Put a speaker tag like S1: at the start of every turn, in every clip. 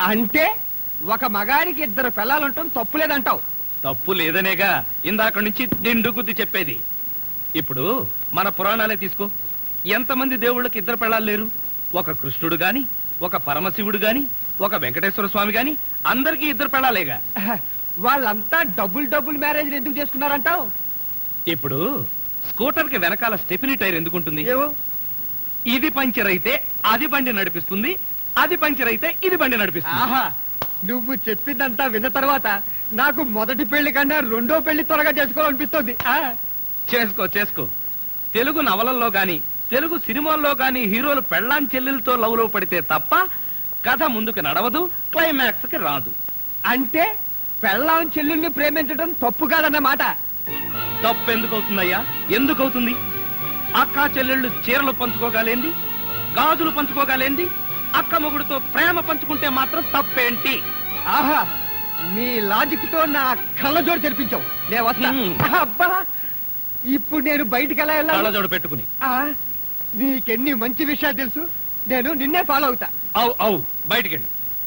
S1: అంటే ఒక మగాడికి ఇద్దరు పిల్లలుంటాం తప్పులేదంటావు
S2: తప్పు లేదనేగా ఇందాక నుంచి దిండు గుద్ది చెప్పేది ఇప్పుడు మన పురాణాలే తీసుకో ఎంతమంది దేవుళ్ళకి ఇద్దరు పెళ్ళాలు లేరు ఒక కృష్ణుడు గాని ఒక పరమశివుడు గాని ఒక వెంకటేశ్వర స్వామి గాని అందరికీ ఇద్దరు పెళ్ళాలేగా
S1: వాళ్ళంతా డబుల్ డబుల్ మ్యారేజ్ ఎందుకు చేసుకున్నారంటావు
S2: ఇప్పుడు స్కూటర్ కి వెనకాల స్టెఫినీ టైర్ ఎందుకుంటుంది
S1: ఏవో
S2: ఇది పంచర్ అయితే అది బండి నడిపిస్తుంది అది పంచర్ అయితే ఇది బండి నడిపిస్తుంది
S1: ఆహా నువ్వు చెప్పిందంతా విన్న తర్వాత నాకు మొదటి పెళ్లి కన్నా రెండో పెళ్లి త్వరగా చేసుకోవాలనిపిస్తుంది ఆ,
S2: చేసుకో చేసుకో తెలుగు నవలల్లో గాని తెలుగు సినిమాల్లో గాని హీరోలు పెళ్ళాం చెల్లెలతో లవ్ లో పడితే తప్ప కథ ముందుకు నడవదు క్లైమాక్స్ కి రాదు
S1: అంటే పెళ్ళాం చెల్లుల్ని ప్రేమించడం తప్పు కాదన్నమాట
S2: తప్పు ఎందుకు అవుతుందయ్యా ఎందుకు అవుతుంది అక్క చెల్లెళ్ళు చీరలు పంచుకోగలేంది గాజులు పంచుకోగలేంది అక్క మొగుడుతో ప్రేమ పంచుకుంటే మాత్రం తప్పేంటి
S1: ఆహా నీ లాజిక్ తో నా కళ్ళజోడు తెరిపించావు నేను వస్తా
S2: హ్మ్.
S1: అబ్బా ఇప్పుడు నేను బయటికి ఎలా వెళ్ళాలి
S2: కళ్ళజోడు పెట్టుకుని
S1: ఆ, నీకెన్ని మంచి విషయాలు తెలుసు నేను నిన్నే ఫాలో అవుతా
S2: అవు అవు బయటికెళ్ళి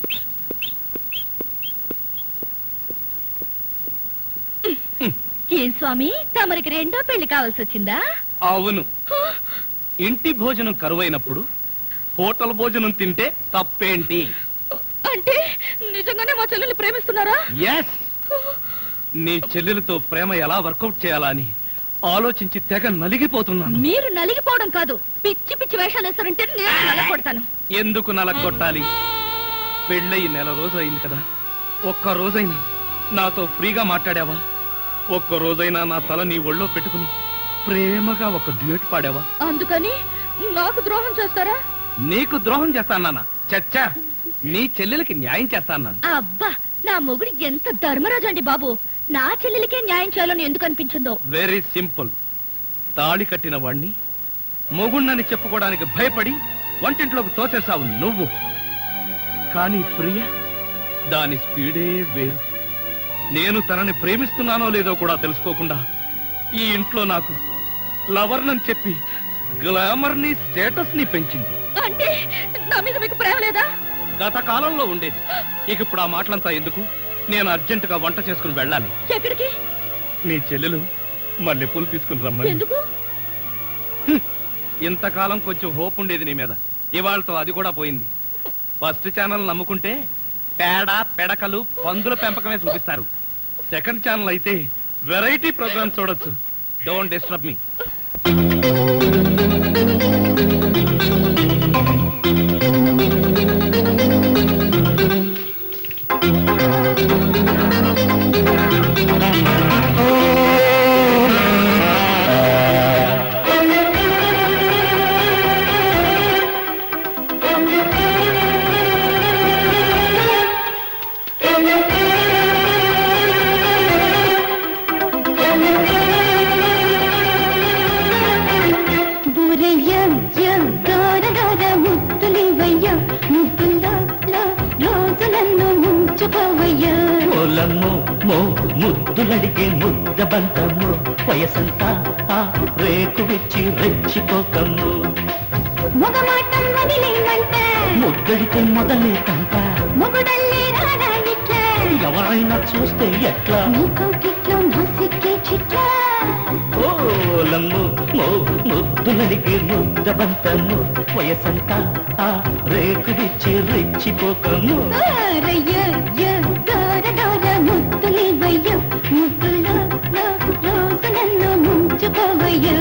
S3: ఏం స్వామి తమరికి రెండో పెళ్లి కావాల్సి వచ్చిందా
S2: అవును ఇంటి భోజనం కరువైనప్పుడు హోటల్ భోజనం తింటే తప్పేంటి
S3: అంటే నిజంగానే మా చెల్లెల్ని ప్రేమిస్తున్నారా
S2: ఎస్ నీ చెల్లెలతో ప్రేమ ఎలా వర్కౌట్ చేయాలా అని ఆలోచించి తెగ నలిగిపోతున్నాను
S3: మీరు నలిగిపోవడం కాదు పిచ్చి పిచ్చి వేషాలు వేస్తారంటే నేను నలగొడతాను
S2: ఎందుకు నలగొట్టాలి పెళ్ళయి నెల రోజు అయింది కదా ఒక్క రోజైనా నాతో ఫ్రీగా మాట్లాడావా ఒక్క రోజైనా నా తల నీ ఒళ్ళో పెట్టుకుని ప్రేమగా ఒక డ్యూట్ పాడావా
S3: అందుకని నాకు ద్రోహం చేస్తారా
S2: నీకు ద్రోహం చేస్తానా చచ్చా నీ చెల్లెలకి న్యాయం చేస్తాను
S3: అబ్బా నా మొగుడు ఎంత ధర్మరాజు అండి బాబు నా చెల్లెలికే న్యాయం చేయాలని ఎందుకు అనిపించిందో
S2: వెరీ సింపుల్ తాళి కట్టిన వాణ్ణి మొగుణ్ణని చెప్పుకోవడానికి భయపడి వంటింట్లోకి తోసేసావు నువ్వు కానీ ప్రియ దాని స్పీడే వేరు నేను తనని ప్రేమిస్తున్నానో లేదో కూడా తెలుసుకోకుండా ఈ ఇంట్లో నాకు లవర్నని చెప్పి గ్లామర్ ని స్టేటస్ ని పెంచింది
S3: అంటే నా మీద మీకు ప్రేమ లేదా
S2: గత కాలంలో ఉండేది ఇక ఇప్పుడు ఆ మాటలంతా ఎందుకు నేను అర్జెంటుగా వంట చేసుకుని వెళ్ళాలి
S3: ఎక్కడికి
S2: నీ చెల్లెలు మల్లెపూలు తీసుకుని రమ్మని
S3: ఎందుకు
S2: ఇంతకాలం కొంచెం హోప్ ఉండేది నీ మీద ఇవాళతో అది కూడా పోయింది ఫస్ట్ ఛానల్ నమ్ముకుంటే పేడ పెడకలు పందుల పెంపకమే చూపిస్తారు సెకండ్ ఛానల్ అయితే వెరైటీ ప్రోగ్రామ్ చూడొచ్చు డోంట్ డిస్టర్బ్ మీ
S4: బురయ్య దోర దోర ముద్దులివయ్య ముద్దుల్లో రోజు నన్ను ముంచుకోవయ్యా
S5: ఓలమ్మో మో ముద్దులడిగే ముద్ద బంతము వయసంతా ఆ రేకు విచ్చి రెచ్చిపోకమ్ము
S4: మొగమాటం వదిలేమంట
S5: ముద్దడితే మొదలే కంట
S4: మొగుడల్లే రారా ఇట్లా
S5: ఎవరైనా చూస్తే ఎట్లా
S4: నీకో కిట్లో మసిక్కే చిట్లా
S5: ఓలమ్ము మో ముద్దులడిగే ముద్ద బంతము వయసంతా ఆ రేకు విచ్చి రెచ్చిపోకమ్ము
S4: రయ్య దోర దోర ముద్దులివయ్య ముద్దుల్లో రోజు నన్ను ముంచుకోవయ్యా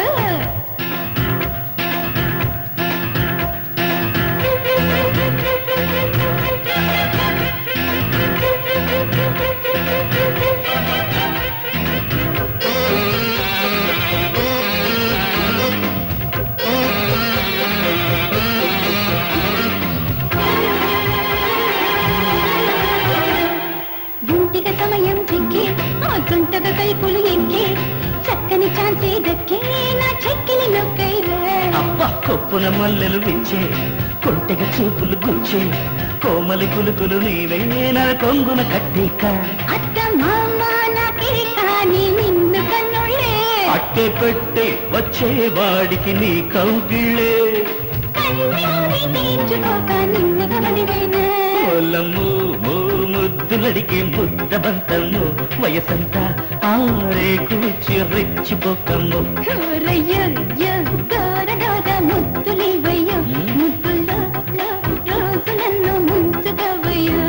S4: గుంటిగా సమయం చిక్కి ఆ గుంటగా కైపులు ఎక్కి చక్కని ఛాన్సే దక్కే నా చెక్కిలి నొక్కైరా
S5: అబ్బా కొప్పున మల్లెలు విచ్చే కొంటెగ చూపులు గుచ్చే కోమలి కులుకులు నీవే నా కొంగున కట్టిక
S4: అత్త మామ నాకే కానీ నిన్ను కన్నుళ్ళే
S5: అట్టే పెట్టి వచ్చేవాడికి నీ కౌగిళ్ళే
S4: కన్నీరి తీర్చుకోక నిన్ను గమనివేనా
S5: ఓలమ్ము మో ముద్దులడిగే ముద్ద బంతము వయసంతా ఆరేకు వచ్చి రెచ్చిపోకమ్ము
S4: రయ్య గార గార ముద్దులేవయ్య ముద్దుల్లో లో రోజు నన్ను ముంచుకోవయ్యా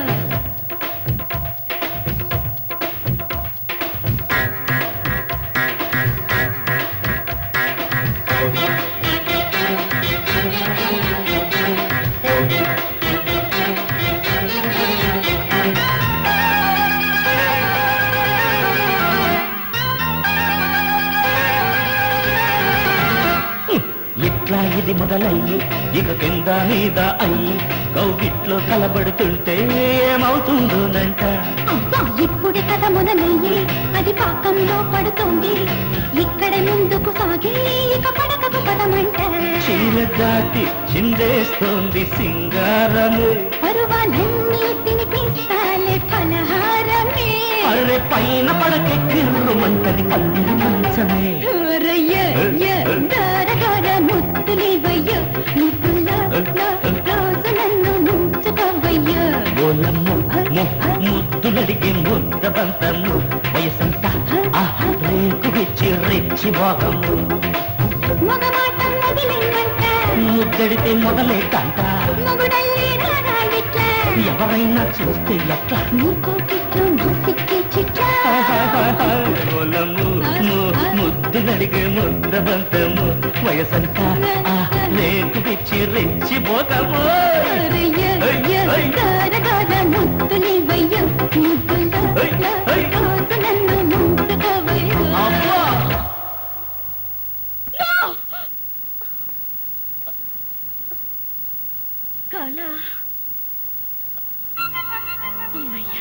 S5: ఇట్లా ఇది మొదలయ్యి ఇక కింద మీద అయ్యి కౌగిట్లో కలబడుతుంటే ఏమవుతుందోనంట
S4: అబ్బా ఇప్పుడే కథ మొదలయ్యి అది పాకంలో పడుతోంది ఇక్కడ ముందుకు సాగి ఇక పడకకు పదమంట
S5: చీర దాటి చిందేస్తోంది సింగారము
S4: పరువాలన్నీ తినిపిస్తాలే ఫలహారమే
S5: అరే పైన పడకే కిర్రుమంటని పల్లి మంచమే
S4: రయ్య గార గార ముద్దులేవయ్య ముద్దుల్లో లో రోజు నన్ను ముంచుకోవయ్యా
S5: ఓలమ్ము ముద్దులడిగి ముద్ద బంతము వయసంతా ఆ రేకు విచ్చి రెచ్చి వాగము
S4: మగ మాట మొదలైందంట
S5: ముద్దడితే మొదలే కంట
S4: మగుడల్లే రారాడిట్ల
S5: ఎవరైనా చూస్తే ఎట్లా
S4: నీకో కిట్టు ముసిక్కి చిట్లా
S5: ఓలమ్ము ముద్దులడిగి ముద్ద బంతము వయసంతా ఆ రేకు విచ్చి రెచ్చి పోగము
S4: గార గార ముద్దులేవయ్య ముద్దుల్లో లో రోజు నన్ను ముంచుకోవయ్యా
S5: అబ్బా
S3: కళ అమ్మయ్యా.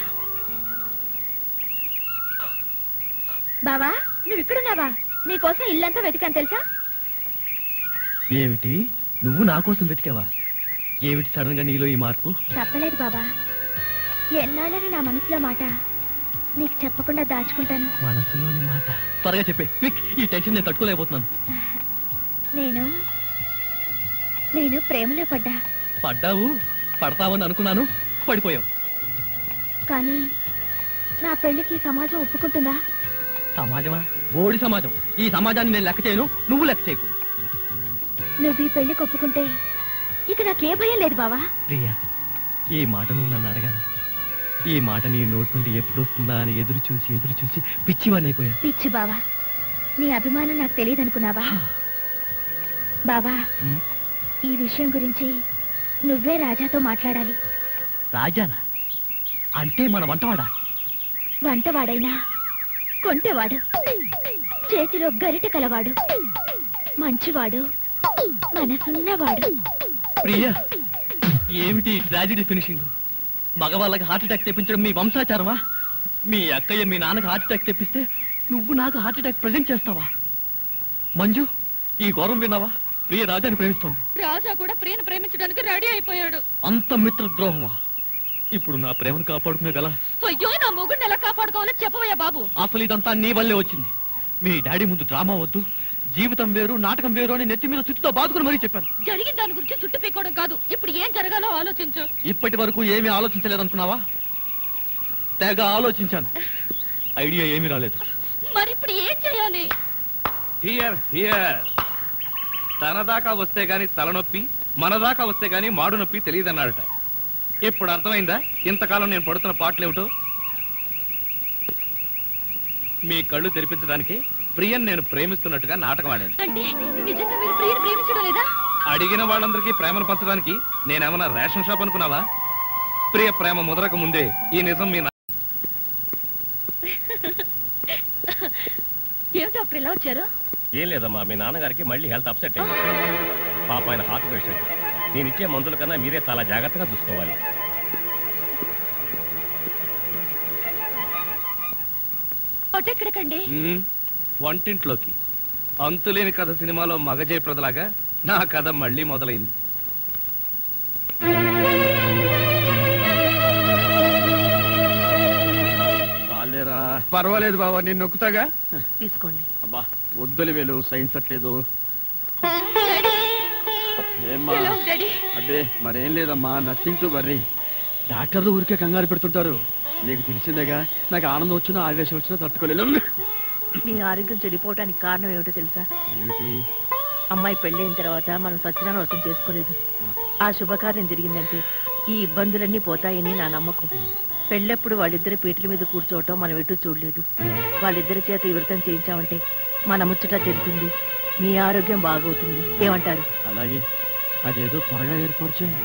S3: బావా నువ్వు ఇక్కడున్నావా నీకోసం ఇల్లంతా వెతికాను తెలుసా
S2: ఏమిటి నువ్వు నా కోసం వెతికావా ఏమిటి సడన్ గా నీలో ఈ మార్పు
S3: చెప్పలేదు బాబా ఎన్నాళ్ళని నా మనసులో మాట నీకు చెప్పకుండా దాచుకుంటాను
S2: మనసులోని మాట త్వరగా చెప్పే క్విక్ ఈ టెన్షన్ నేను తట్టుకోలేకపోతున్నాను
S3: నేను నేను ప్రేమలో పడ్డా
S2: పడ్డావు పడతావని అనుకున్నాను పడిపోయావు
S3: కానీ నా పెళ్లికి సమాజం ఒప్పుకుంటుందా
S2: సమాజమా బోడి సమాజం ఈ సమాజాన్ని నేను లెక్క చేయను నువ్వు లెక్క చేయకు
S3: నువ్వు ఈ పెళ్లికి ఒప్పుకుంటే ఇక నాకే భయం లేదు బావా
S2: ప్రియా ఈ మాట నువ్వు నన్ను అడగాల ఈ మాట నీ నోటి నుండి ఎప్పుడు వస్తుందా అని ఎదురు చూసి ఎదురు చూసి పిచ్చివాణైపోయాను
S3: పిచ్చి బావా నీ అభిమానం నాకు తెలియదు అనుకున్నావా బావా
S2: ఉమ్,
S3: ఈ విషయం గురించి నువ్వే రాజాతో మాట్లాడాలి
S2: రాజానా అంటే మన వంటవాడా
S3: వంటవాడైనా కొంటెవాడు చేతిలో గరిటె కలవాడు మంచివాడు మనసున్నవాడు
S2: ప్రియా ఏమిటి ట్రాజిడీ ఫినిషింగ్ మగవాళ్ళకి హార్ట్ అటాక్ తెప్పించడం మీ వంశాచారమా మీ అక్కయ్య మీ నాన్నకి హార్ట్ అటాక్ తెప్పిస్తే నువ్వు నాకు హార్ట్ అటాక్ ప్రజెంట్ చేస్తావా మంజు ఈ ఘోరం విన్నావా ప్రియ రాజాని ప్రేమిస్తోంది
S3: రాజా కూడా ప్రియను ప్రేమించడానికి రెడీ అయిపోయాడు
S2: అంత మిత్రద్రోహమా ఇప్పుడు నా ప్రేమను కాపాడుకునే గల
S3: అయ్యో నా మొగుడిని ఎలా కాపాడుకోవాలో చెప్పవయ్యా బాబు
S2: అసలు ఇదంతా నీ వల్లే వచ్చింది మీ డాడీ ముందు డ్రామా వద్దు జీవితం వేరు నాటకం వేరు అని నెత్తి మీద చుట్టుతో బాదుకుని మరీ చెప్పాను
S3: జరిగిన దాని గురించి చుట్టు పీకోవడం కాదు ఇప్పుడు ఏం జరగాలో ఆలోచించు
S2: ఇప్పటి వరకు ఏమీ ఆలోచించలేదనుకున్నావా తెగ ఆలోచించాను ఐడియా ఏమీ రాలేదు
S3: మరి ఇప్పుడు ఏం చేయాలి
S2: హియర్ హియర్ తన దాకా వస్తే గాని తలనొప్పి మన దాకా వస్తే గాని మాడు నొప్పి తెలియదన్నాడట ఇప్పుడు అర్థమైందా ఇంతకాలం నేను పడుతున్న పాటలేమిటో మీ కళ్ళు తెరిపించడానికి ప్రియన్ నేను ప్రేమిస్తున్నట్టుగా నాటకం ఆడాను
S3: అంటే నిజంగా మీరు ప్రియను ప్రేమించడం లేదా
S2: అడిగిన వాళ్ళందరికీ ప్రేమను పంచడానికి నేనేమన్నా రేషన్ షాప్ అనుకున్నావా ప్రియ ప్రేమ ముదరక ముందే ఈ నిజం మీ నా-
S3: ఏం డాక్టర్ ఇలా వచ్చారు
S6: ఏం లేదమ్మా మీ నాన్నగారికి మళ్ళీ హెల్త్ అప్సెట్ అయింది పాప ఆయన హార్ట్ పేషెంట్ నేను ఇచ్చే మందుల కన్నా మీరే చాలా జాగ్రత్తగా చూసుకోవాలి
S3: ఒట్టెక్కడికండి
S2: మ్మ్. వంటింట్లోకి అంతులేని కథ సినిమాలో మగజయప్రదలాగా నా కథ మళ్ళీ మొదలైంది
S1: చాలేరా పర్వాలేదు బాబా నేను నొక్కుతాగా
S3: తీసుకోండి
S1: అబ్బా వద్దులు వేలు సహించట్లేదు ఏమ్మా
S3: డాడీ
S1: అబ్బే మరేం లేదమ్మా నథింగ్ టు వర్రీ డాక్టర్లు ఊరికే కంగారు పెడుతుంటారు నీకు తెలిసిందేగా నాకు ఆనందం వచ్చినా ఆవేశం వచ్చినా తట్టుకోలేను
S7: మీ ఆరోగ్యం చెడిపోవటానికి కారణం ఏమిటో తెలుసా
S1: ఏమిటి
S7: అమ్మాయి పెళ్ళైన తర్వాత మనం సత్యనారాయణ వ్రతం చేసుకోలేదు ఆ శుభకార్యం జరిగిందంటే ఈ ఇబ్బందులన్నీ పోతాయని నా నమ్మకం పెళ్ళప్పుడు వాళ్ళిద్దరి పీటల మీద కూర్చోవటం మనం ఎటు చూడలేదు వాళ్ళిద్దరి చేత ఈ వ్రతం చేయించామంటే మన ముచ్చట తెలుస్తుంది మీ ఆరోగ్యం బాగవుతుంది ఏమంటారు
S1: అలాగే అదేదో త్వరగా ఏర్పాటు చేయండి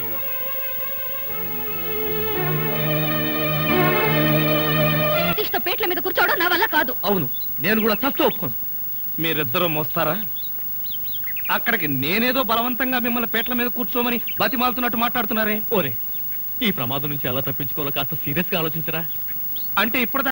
S3: ఇష్ట పేట్ల మీద కూర్చోవడం నా వల్ల కాదు
S2: అవును నేను కూడా చస్తూ ఒప్పుకోను మీరిద్దరూ మోస్తారా అక్కడికి నేనేదో బలవంతంగా మిమ్మల్ని పేట్ల మీద కూర్చోమని బతిమాలుతున్నట్టు మాట్లాడుతున్నారే
S8: ఓరే ఈ ప్రమాదం నుంచి ఎలా తప్పించుకోవాలో కాస్త సీరియస్ గా ఆలోచించరా
S2: అంటే ఇప్పుడు